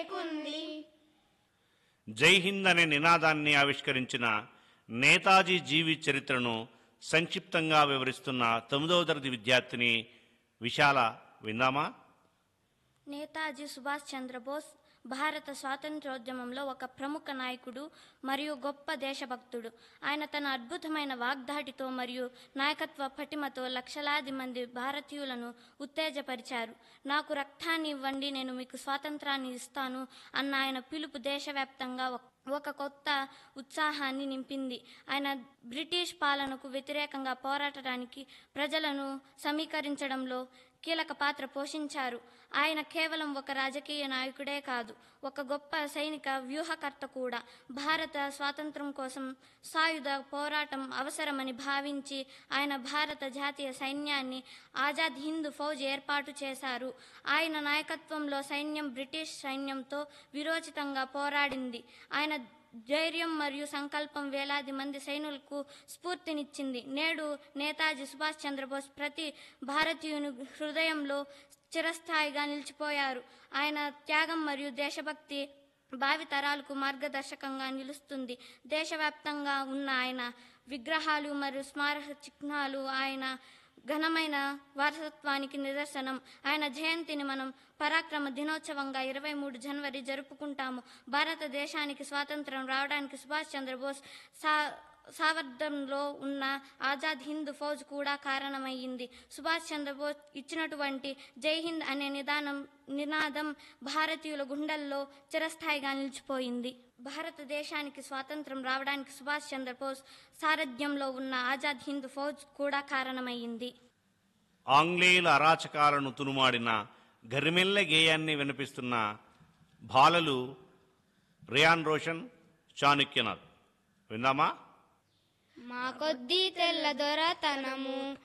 జై హింద్ అనే నినాదాన్ని ఆవిష్కరించిన నేతాజీ జీవి చరిత్రను సంక్షిప్తంగా వివరిస్తున్న తొమ్మిదవ తరగతి విద్యార్థిని విశాల విందామా నేతాజీ సుభాష్ చంద్రబోస్ భారత స్వాతంత్రోద్యమంలో ఒక ప్రముఖ నాయకుడు మరియు గొప్ప దేశభక్తుడు ఆయన తన అద్భుతమైన వాగ్దాటితో మరియు నాయకత్వ పటిమతో లక్షలాది మంది భారతీయులను ఉత్తేజపరిచారు నాకు రక్తాన్ని ఇవ్వండి నేను మీకు స్వాతంత్రాన్ని ఇస్తాను అన్న ఆయన పిలుపు దేశవ్యాప్తంగా ఒక ఒక కొత్త ఉత్సాహాన్ని నింపింది ఆయన బ్రిటిష్ పాలనకు వ్యతిరేకంగా పోరాటడానికి ప్రజలను సమీకరించడంలో కీలక పాత్ర పోషించారు ఆయన కేవలం ఒక రాజకీయ నాయకుడే కాదు ఒక గొప్ప సైనిక వ్యూహకర్త కూడా భారత స్వాతంత్రం కోసం సాయుధ పోరాటం అవసరమని భావించి ఆయన భారత జాతీయ సైన్యాన్ని ఆజాద్ హింద్ ఫౌజ్ ఏర్పాటు చేశారు ఆయన నాయకత్వంలో సైన్యం బ్రిటిష్ సైన్యంతో విరోచితంగా పోరాడింది ఆయన ధైర్యం మరియు సంకల్పం వేలాది మంది సైనికులకు స్ఫూర్తినిచ్చింది నేడు నేతాజీ సుభాష్ చంద్రబోస్ ప్రతి భారతీయుని హృదయంలో చిరస్థాయిగా నిలిచిపోయారు ఆయన త్యాగం మరియు దేశభక్తి భావితరాలకు మార్గదర్శకంగా నిలుస్తుంది దేశవ్యాప్తంగా ఉన్న ఆయన విగ్రహాలు మరియు స్మారక చిహ్నాలు ఆయన ఘనమైన వారసత్వానికి నిదర్శనం ఆయన జయంతిని మనం పరాక్రమ దినోత్సవంగా ఇరవై మూడు జనవరి జరుపుకుంటాము భారతదేశానికి స్వాతంత్రం రావడానికి సుభాష్ చంద్రబోస్ సా సావర్ధంలో ఉన్న ఆజాద్ హింద్ ఫౌజ్ కూడా కారణమయ్యింది సుభాష్ చంద్రబోస్ ఇచ్చినటువంటి జై హింద్ అనే నిదానం నినాదం భారతీయుల గుండెల్లో చిరస్థాయిగా నిలిచిపోయింది భారతదేశానికి స్వాతంత్రం రావడానికి సుభాష్ చంద్రబోస్ సారథ్యంలో ఉన్న ఆజాద్ హింద్ ఫౌజ్ కూడా కారణమయ్యింది ఆంగ్లేయుల అరాచకాలను తునుమాడిన గరిమెల్ల గేయాన్ని వినిపిస్తున్న బాలలు రియాన్ రోషన్ చాణుక్యనాథ్ విందామా మా కొద్దీ తెల్ల దొరతనము